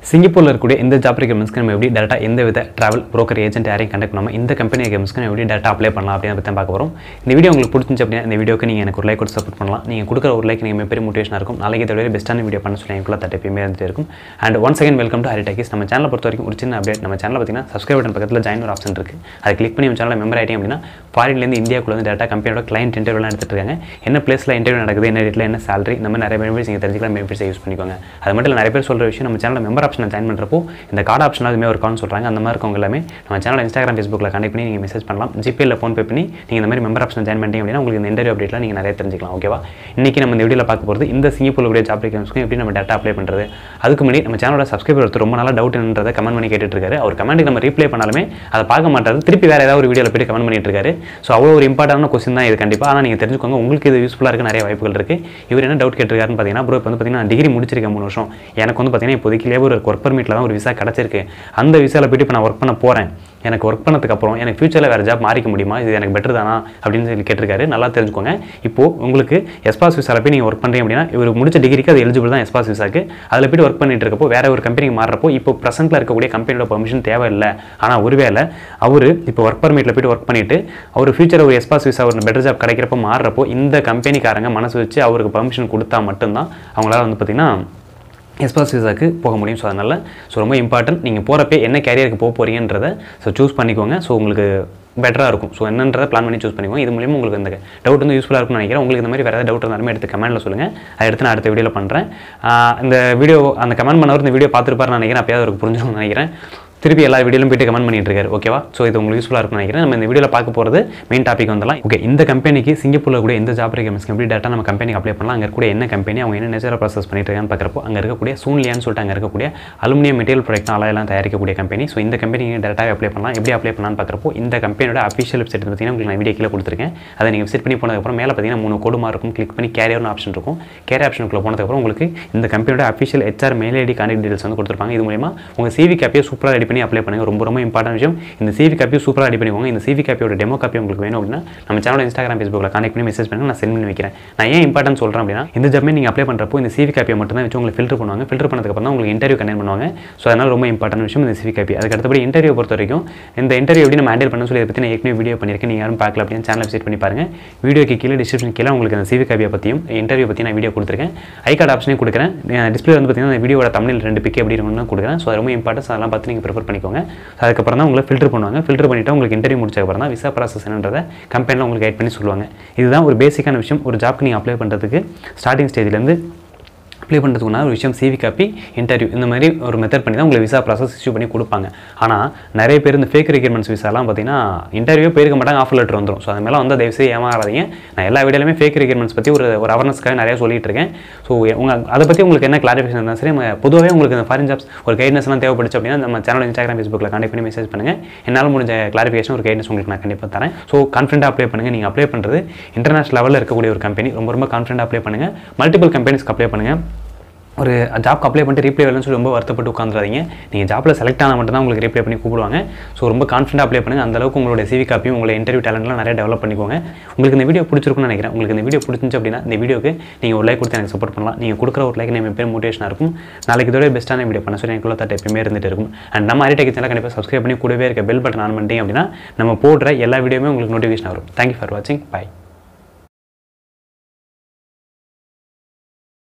சிங்கப்பூரில் இருக்கக்கூடிய இந்த ஜாப் ரெக்யூர்மெண்ட்ஸ்க்கு நம்ம எப்படி டேரெக்டாக எந்த வித ட்ராவல் broker ஏஜென்ட் யாரையும் கண்டக்ட் பண்ணாமல் இந்த கம்பெனி ரெக்யூர்மெண்ட்ஸ்க்கு நம்ம எப்படி டேரெக்டாக அப்ளை பண்ணலாம் அப்படின்னு பற்றி பார்க்க போகிறோம் இந்த வீடியோ உங்களுக்கு பிடிச்சிருந்துச்சு அப்படின்னா இந்த வீடியோக்கு நீங்கள் எனக்கு ஒரு லைக் கொடுத்து சப்போர்ட் பண்ணலாம் நீங்கள் கொடுக்குற ஒரு லைக் நீங்கள் பெரிய மோட்டிவேஷனாக இருக்கும் நாளைக்கு இதை விட பெஸ்ட்டான வீடியோ பண்ண சொல்லி எனக்குள்ள தட்டு எப்பயுமே இருந்துட்டு இருக்கும் and one second welcome to Hari talkies நம்ம சேனலை பொறுத்த வரைக்கும் ஒரு சின்ன அப்டேட் நம்ம சேனலில் பார்த்தீங்கன்னா சப்ஸ்கிரைப் பட்டன் பக்கத்தில் ஜாயின் ஒரு ஆப்ஷன் இருக்குது அதை கிளிக் பண்ணி நம்ம சேனலில் மெம்பர் ஆகிட்டீங்க அப்படின்னா ஃபாரின்லேருந்து இந்தியாவுக்குள்ள வந்து டேட்டா கம்பெனியோட கிளைண்ட் இன்டர்வியூலாம் எடுத்துட்டு இருக்காங்க என்ன பிளேஸில் இன்டர்வியூ நடக்குது என்ன ரேட்டில் என்ன salary இந்த மாதிரி நிறைய பெனிஃபிட்ஸ் நீங்கள் தெரிஞ்சுக்கலாம் பெனிஃபிட்ஸை யூஸ் பண்ணிக்கோங்க அது மட்டும் இல்லை நிறைய பேர் சொல்கிற விஷயம் நம்ம சேனலில் மெம்பர் ஆப்ஷனை ஜாயின் பண்ணுறப்போ இந்த கார்டு ஆப்ஷன் அதுவுமே ஒரு கால்னு சொல்கிறாங்க அந்த மாதிரி இருக்கவங்க எல்லாமே நம்ம சேனல் இன்ஸ்டாகிராம் ஃபேஸ்புக்கில் கனெக்ட் பண்ணி நீங்கள் மெசேஜ் பண்ணலாம் ஜிபேயில் ஃபோன் பே பண்ணி நீங்கள் இந்த மாதிரி மெம்பர் ஆப்ஷன் ஜாயின் பண்ணிட்டீங்க அப்படின்னா உங்களுக்கு இந்த இன்டர்வியூ அப்டேட்லாம் நீங்கள் நிறைய தெரிஞ்சுக்கலாம் ஓகேவா இன்றைக்கி நம்ம இந்த வீடியோவில் பார்க்க போகிறது இந்த சிங்கப்பூர் உடைய ஜாப் ரெக்யூர்மெண்ட்ஸ்க்கும் எப்படி நம்ம டேட்டா அப்ளை பண்ணுறது அதுக்கு முன்னாடி நம்ம சேனலோட சப்ஸ்கிரைபர் ஒருத்தர் ரொம்ப நாளாக டவுட் என்னன்றதை கமெண்ட் பண்ணி கேட்டுட்டு இருக்காரு அவர் கமெண்ட்டுக்கு நம்ம ரீப்ளை பண்ணாலுமே அதை பார்க்க மாட்டாரு திருப்பி வேறு ஏதாவது ஒரு வீடியோவில் போய்ட்டு கமெண்ட் பண்ணிட்டு இருக்காரு ஸோ அவ்வளோ ஒரு இம்பார்ட்டான கொஸ்டின் தான் இது கண்டிப்பாக ஆனால் நீங்கள் தெரிஞ்சுக்கோங்க உங்களுக்கு இது யூஸ்ஃபுல்லாக இருக்க நிறைய வாய்ப்புகள் இருக்குது இவர் என்ன டவுட் கேட்டிருக்காருன்னு பார்த்தீங்கன்னா ப்ரோ இப்போ வந்து பார்த்தீங்கன்னா டிகிரி முடிச்சிருக்கேன் மூணு வருஷம் எனக்கு வந்து பார்த்தீங்கன்னா இப்போதைக்கு லேபர் ஒர்க் பர்மிட்டில் தான் ஒரு விசா கிடச்சிருக்கு அந்த விசாவில் போயிட்டு இப்போ நான் ஒர்க் பண்ண போகிறேன் எனக்கு ஒர்க் பண்ணதுக்கு அப்புறம் எனக்கு ஃபியூச்சரில் வேறு ஜாப் மாறிக்க முடியுமா இது எனக்கு பெட்டர் தானா அப்படின்னு சொல்லி கேட்டிருக்காரு நல்லா தெரிஞ்சுக்கோங்க இப்போ உங்களுக்கு எஸ்பாஸ் விசாவில் போய் நீங்கள் ஒர்க் பண்ணுறீங்க அப்படின்னா இவர் முடிச்ச டிகிரிக்கு அது எலிஜிபிள் தான் எஸ்பாஸ் விசாக்கு அதில் போய்ட்டு ஒர்க் பண்ணிட்டு இருக்கப்போ வேற ஒரு கம்பெனிக்கு மாறுறப்போ இப்போ ப்ரெசென்ட்டில் இருக்கக்கூடிய கம்பெனியோட பர்மிஷன் தேவையில்லை ஆனால் ஒருவேளை அவர் இப்போ ஒர்க் பர்மிட்டில் போய்ட்டு ஒர்க் பண்ணிட்டு அவர் ஃபியூச்சர் ஒரு எஸ்பாஸ் விசா ஒரு பெட்டர் ஜாப் கிடைக்கிறப்போ மாறுறப்போ இந்த கம்பெனிக்காரங்க மனசு வச்சு அவருக்கு பர்மிஷன் கொடுத்தா மட்டும்தான் அவங்களால வந்து பார்த்தீங்கன்னா எஸ்பாஸ் விசாக்கு போக முடியும் ஸோ அதனால் ஸோ ரொம்ப இம்பார்ட்டன்ட் நீங்கள் போகிறப்ப என்ன கேரியருக்கு போக போகிறீங்கன்றத ஸோ சூஸ் பண்ணிக்கோங்க ஸோ உங்களுக்கு பெட்டராக இருக்கும் ஸோ என்னன்றதை பிளான் பண்ணி சூஸ் பண்ணிக்கோங்க இது மூலியமாக உங்களுக்கு இந்த டவுட் வந்து யூஸ்ஃபுல்லாக இருக்கும்னு நினைக்கிறேன் உங்களுக்கு இந்த மாதிரி வேறு ஏதாவது டவுட் இருந்தாலுமே எடுத்து கமெண்ட்டில் சொல்லுங்கள் அதை எடுத்து நான் அடுத்த வீடியோவில் பண்ணுறேன் இந்த வீடியோ அந்த கமெண்ட் பண்ணவர் இந்த வீடியோ பார்த்துருப்பாரு நினைக்கிறேன் அப்பயாவது அவருக்கு புரிஞ்சிருக்கும்னு நினைக்கிறேன் திருப்பி எல்லா வீடியோலும் போயிட்டு கமெண்ட் பண்ணிட்டு இருக்காரு ஓகேவா ஸோ இது உங்களுக்கு யூஸ்ஃபுல்லாக இருக்கும்னு நினைக்கிறேன் நம்ம இந்த வீடியோவில் பார்க்க போகிறது மெயின் டாபிக் வந்துடலாம் ஓகே இந்த கம்பெனிக்கு சிங்கப்பூரில் கூட எந்த ஜாப் ரெக்கமெண்ட்ஸ் எப்படி டேட்டா நம்ம கம்பெனிக்கு அப்ளை பண்ணலாம் அங்கே இருக்கக்கூடிய என்ன கம்பெனி அவங்க என்ன நேச்சராக ப்ராசஸ் பண்ணிட்டு இருக்கான்னு பார்க்குறப்போ அங்கே இருக்கக்கூடிய சூன்லியான்னு சொல்லிட்டு அங்கே இருக்கக்கூடிய அலுமினியம் மெட்டீரியல் ப்ராடக்ட் அலையெல்லாம் தயாரிக்கக்கூடிய கம்பெனி ஸோ இந்த கம்பெனிக்கு டேட்டாவை அப்ளை பண்ணலாம் எப்படி அப்ளை பண்ணலாம்னு பார்க்குறப்போ இந்த கம்பெனியோட அஃபிஷியல் வெப்சைட் பார்த்தீங்கன்னா உங்களுக்கு நான் வீடியோ கீழே கொடுத்துருக்கேன் அதை நீங்கள் விசிட் பண்ணி போனதுக்கப்புறம் மேலே பார்த்தீங்கன்னா மூணு கோடுமா இருக்கும் கிளிக் பண்ணி கேரியர்னு ஆப்ஷன் இருக்கும் கேரியர் ஆப்ஷனுக்குள்ள போனதுக்கப்புறம் உங்களுக்கு இந்த கம்பெனியோட official HR mail ID contact details வந்து கொடுத்துருப்பாங்க இது மூலியமா உங்கள் சிவி காப்பியை சூப்பராக ரெடி பண்ணி அப்ளை பண்ணுங்க ரொம்ப ரொம்ப இம்பார்ட்டன் விஷயம் இந்த சிவி காப்பியை சூப்பராக ரெடி பண்ணிக்கோங்க இந்த சிவி காப்பியோட டெமோ காப்பி உங்களுக்கு வேணும் அப்படின்னா நம்ம சேனல் இன்ஸ்டாகிராம் ஃபேஸ்புக்கில் கான்டெக்ட் பண்ணி மெசேஜ் பண்ணுங்க நான் சென்ட் பண்ணி வைக்கிறேன் நான் ஏன் இம்பார்ட்டன் சொல்கிறேன் அப்படின்னா இந்த ஜாமே நீங்கள் அப்ளை பண்ணுறப்போ இந்த சிவி காப்பியை மட்டும் தான் வச்சு உங்களுக்கு ஃபில்டர் பண்ணுவாங்க ஃபில்டர் பண்ணதுக்கப்புறம் தான் உங்களுக்கு இன்டர்வியூ கண்டெக்ட் பண்ணுவாங்க ஸோ அதனால் ரொம்ப இம்பார்ட்டன் விஷயம் இந்த சிவி காப்பி அதுக்கு அடுத்தபடி இன்டர்வியூ பொறுத்த வரைக்கும் இந்த இன்டர்வியூ எப்படி நம்ம ஹேண்டில் பண்ண சொல்லி இதை பற்றி நான் ஏற்கனவே வீடியோ பண்ணியிருக்கேன் நீங்கள் யாரும் பார்க்கல அப்படின்னு சேனல் விசிட் பண்ணி பாருங்க வீடியோக்கு கீழே டிஸ்கிரிப்ஷன் கீழே உங்களுக்கு அந்த சிவி காப்பியை பற்றியும் இன்டர்வியூ பற்றி நான் வீடியோ கொடுத்துருக்கேன் ஐ கார்டு ஆப்ஷனையும் கொடுக்குறேன் டிஸ்பிளே வந்து பார்த்தீங்கன்னா இந்த வீடியோட தமிழில் ரெண்டு பிக் எப்படி இருக்குன்னு கொடுக்குறேன் ஸோ அது ரொம்ப இம்பார்ட்டன்ஸ் அதெல்லாம் பார்த்து நீங்கள் ப்ரிஃபர் பண்ணிக்கோங்க அதுக்கப்புறம் தான் உங்களை ஃபில்டர் பண்ணுவாங்க ஃபில்டர் பண்ணிவிட்டு உங்களுக்கு இன்டர்வியூ முடிச்சதுக்கப்புறம் தான் விசா ப்ராசஸ் என்னன்றதை கம்பெனியில் உங்களுக்கு கைட் பண்ணி சொல்லுவாங்க இதுதான் ஒரு பேசிக்கான விஷயம் ஒரு ஜாப்க்கு நீங்கள் அப்ளை பண்ணுறதுக்கு ஸ்டார்டிங் ஸ்டேஜ்லேருந்து அப்ளை பண்ணுறதுக்குனா ஒரு விஷயம் சிவி காப்பி இன்டர்வியூ இந்த மாதிரி ஒரு மெத்தட் பண்ணி தான் உங்களுக்கு விசா ப்ராசஸ் இஷ்யூ பண்ணி கொடுப்பாங்க ஆனால் நிறைய பேர் இந்த ஃபேக் ரெக்யூர்மெண்ட்ஸ் விசாலாம் பார்த்தீங்கன்னா இன்டர்வியூ போயிருக்க மாட்டாங்க ஆஃபர் லெட்டர் வந்துடும் ஸோ அது மேலே வந்து தயவுசெய்து ஏமாறாதீங்க நான் எல்லா வீடியோலையுமே ஃபேக் ரெக்யூர்மெண்ட்ஸ் பற்றி ஒரு ஒரு அவேர்னஸ்க்காக நிறைய சொல்லிட்டு இருக்கேன் ஸோ உங்கள் அதை பற்றி உங்களுக்கு என்ன கிளாரிஃபிகேஷன் இருந்தால் சரி நம்ம பொதுவாகவே உங்களுக்கு இந்த ஃபாரின் ஜாப்ஸ் ஒரு கைட்னஸ்லாம் தேவைப்படுச்சு அப்படின்னா நம்ம சேனல் இன்ஸ்டாகிராம் ஃபேஸ்புக்கில் கான்டெக்ட் பண்ணி மெசேஜ் பண்ணுங்கள் என்னால் முடிஞ்ச கிளாரிஃபிகேஷன் ஒரு கைட்னஸ் உங்களுக்கு நான் கண்டிப்பாக தரேன் ஸோ கான்ஃபிடண்டாக அப்ளை பண்ணுங்கள் நீங்கள் அப்ளை பண்ணுறது இன்டர்நேஷனல் லெவலில் இருக்கக்கூடிய ஒரு கம்பெனி ரொம்ப ரொம்ப கான்ஃபிடண்டாக அப்ளை பண்ணுங்கள் மல்டிபிள் கம்பெனிஸ்க்கு அப்ளை பண்ணுங்கள் ஒரு ஜாப்க்கு அப்ளை பண்ணிட்டு ரீப்ளை வரலன்னு சொல்லி ரொம்ப வருத்தப்பட்டு உட்காந்துறாதீங்க நீங்கள் ஜாப்பில் செலக்ட் ஆனால் மட்டும் தான் உங்களுக்கு ரீப்ளை பண்ணி கூப்பிடுவாங்க ஸோ ரொம்ப கான்ஃபிடண்டாக அப்ளை பண்ணுங்கள் அந்த அளவுக்கு உங்களோட சிவி காப்பியும் உங்களோட இன்டர்வியூ டேலண்ட்லாம் நிறைய டெவலப் பண்ணிக்கோங்க உங்களுக்கு இந்த வீடியோ பிடிச்சிருக்குன்னு நினைக்கிறேன் உங்களுக்கு இந்த வீடியோ பிடிச்சிருந்துச்சு அப்படின்னா இந்த வீடியோக்கு நீங்கள் ஒரு லைக் கொடுத்து எனக்கு சப்போர்ட் பண்ணலாம் நீங்கள் கொடுக்குற ஒரு லைக் நம்ம பேர் மோட்டிவேஷனாக இருக்கும் நாளைக்கு இதோட பெஸ்ட்டான வீடியோ பண்ண சொல்லி எனக்குள்ள தட்டு எப்பயுமே இருந்துட்டு இருக்கும் அண்ட் நம்ம ஹரிடெக் சேனல் கண்டிப்பாக சப்ஸ்கிரைப் பண்ணி கூடவே இருக்க பெல் பட்டன் ஆன் பண்ணிட்டீங்க அப்படின்னா நம்ம போடுற எல்லா வீடியோமே உங்களுக்கு நோட்டிஃபிகேஷன் வரும் தேங்க்யூ ஃபார் வாட்சிங் பை